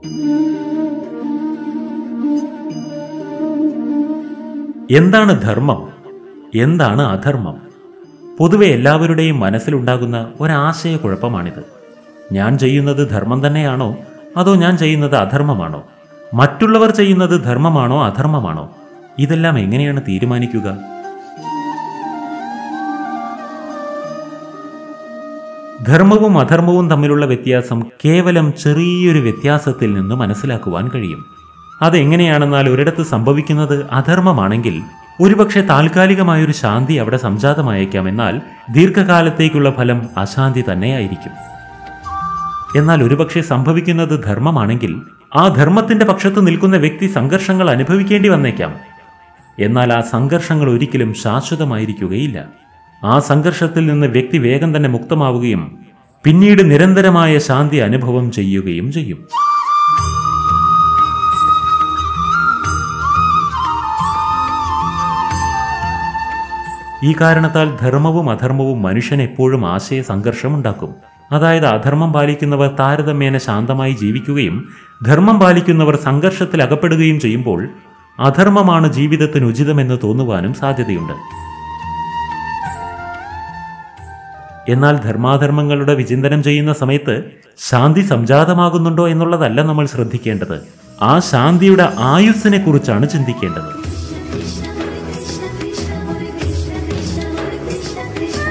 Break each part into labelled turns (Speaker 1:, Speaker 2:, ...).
Speaker 1: എന്താണ് ധർമ്മം എന്താണ് അധർമ്മം പൊതുവെ എല്ലാവരുടെയും മനസ്സിലുണ്ടാകുന്ന ഒരാശയക്കുഴപ്പമാണിത് ഞാൻ ചെയ്യുന്നത് ധർമ്മം തന്നെയാണോ അതോ ഞാൻ ചെയ്യുന്നത് അധർമ്മമാണോ മറ്റുള്ളവർ ചെയ്യുന്നത് ധർമ്മമാണോ അധർമ്മമാണോ ഇതെല്ലാം എങ്ങനെയാണ് തീരുമാനിക്കുക ധർമ്മവും അധർമ്മവും തമ്മിലുള്ള വ്യത്യാസം കേവലം ചെറിയൊരു വ്യത്യാസത്തിൽ നിന്ന് മനസ്സിലാക്കുവാൻ കഴിയും അതെങ്ങനെയാണെന്നാൽ ഒരിടത്ത് സംഭവിക്കുന്നത് അധർമ്മമാണെങ്കിൽ ഒരുപക്ഷെ താൽക്കാലികമായൊരു ശാന്തി അവിടെ സംജാതമായേക്കാം എന്നാൽ ദീർഘകാലത്തേക്കുള്ള ഫലം അശാന്തി തന്നെയായിരിക്കും എന്നാൽ ഒരുപക്ഷെ സംഭവിക്കുന്നത് ധർമ്മമാണെങ്കിൽ ആ ധർമ്മത്തിന്റെ പക്ഷത്ത് നിൽക്കുന്ന വ്യക്തി സംഘർഷങ്ങൾ അനുഭവിക്കേണ്ടി വന്നേക്കാം എന്നാൽ ആ സംഘർഷങ്ങൾ ഒരിക്കലും ശാശ്വതമായിരിക്കുകയില്ല ആ സംഘർഷത്തിൽ നിന്ന് വ്യക്തി വേഗം തന്നെ മുക്തമാവുകയും പിന്നീട് നിരന്തരമായ ശാന്തി അനുഭവം ചെയ്യുകയും ചെയ്യും ഈ കാരണത്താൽ ധർമ്മവും അധർമ്മവും മനുഷ്യന് എപ്പോഴും ആശയ സംഘർഷമുണ്ടാക്കും അതായത് അധർമ്മം പാലിക്കുന്നവർ താരതമ്യേന ശാന്തമായി ജീവിക്കുകയും ധർമ്മം പാലിക്കുന്നവർ സംഘർഷത്തിൽ അകപ്പെടുകയും ചെയ്യുമ്പോൾ അധർമ്മമാണ് ജീവിതത്തിന് ഉചിതമെന്ന് തോന്നുവാനും സാധ്യതയുണ്ട് എന്നാൽ ധർമാധർമ്മങ്ങളുടെ വിചിന്തനം ചെയ്യുന്ന സമയത്ത് ശാന്തി സംജാതമാകുന്നുണ്ടോ എന്നുള്ളതല്ല നമ്മൾ ശ്രദ്ധിക്കേണ്ടത് ആ ശാന്തിയുടെ ആയുസ്സിനെ കുറിച്ചാണ് ചിന്തിക്കേണ്ടത്
Speaker 2: Krishna Krishna Krishna Hare Krishna Krishna Hare Krishna Krishna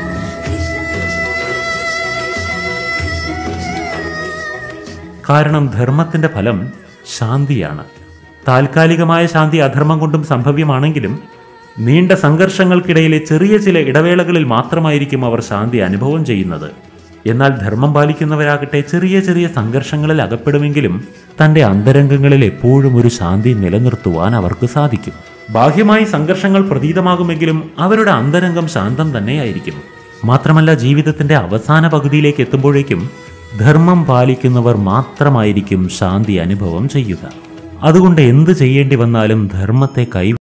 Speaker 1: കാരണം ധർമ്മത്തിന്റെ ഫലം ശാന്തിയാണ് താൽക്കാലികമായ ശാന്തി അധർമ്മം കൊണ്ടും സംഭവ്യമാണെങ്കിലും നീണ്ട സംഘർഷങ്ങൾക്കിടയിലെ ചെറിയ ചില ഇടവേളകളിൽ മാത്രമായിരിക്കും അവർ ശാന്തി അനുഭവം ചെയ്യുന്നത് എന്നാൽ ധർമ്മം പാലിക്കുന്നവരാകട്ടെ ചെറിയ ചെറിയ സംഘർഷങ്ങളിൽ അകപ്പെടുമെങ്കിലും തന്റെ അന്തരംഗങ്ങളിൽ എപ്പോഴും ഒരു ശാന്തി നിലനിർത്തുവാൻ അവർക്ക് സാധിക്കും ബാഹ്യമായി സംഘർഷങ്ങൾ പ്രതീതമാകുമെങ്കിലും അവരുടെ അന്തരംഗം ശാന്തം തന്നെയായിരിക്കും മാത്രമല്ല ജീവിതത്തിന്റെ അവസാന പകുതിയിലേക്ക് എത്തുമ്പോഴേക്കും ധർമ്മം പാലിക്കുന്നവർ മാത്രമായിരിക്കും ശാന്തി അനുഭവം ചെയ്യുക അതുകൊണ്ട് എന്ത് ചെയ്യേണ്ടി വന്നാലും ധർമ്മത്തെ കൈ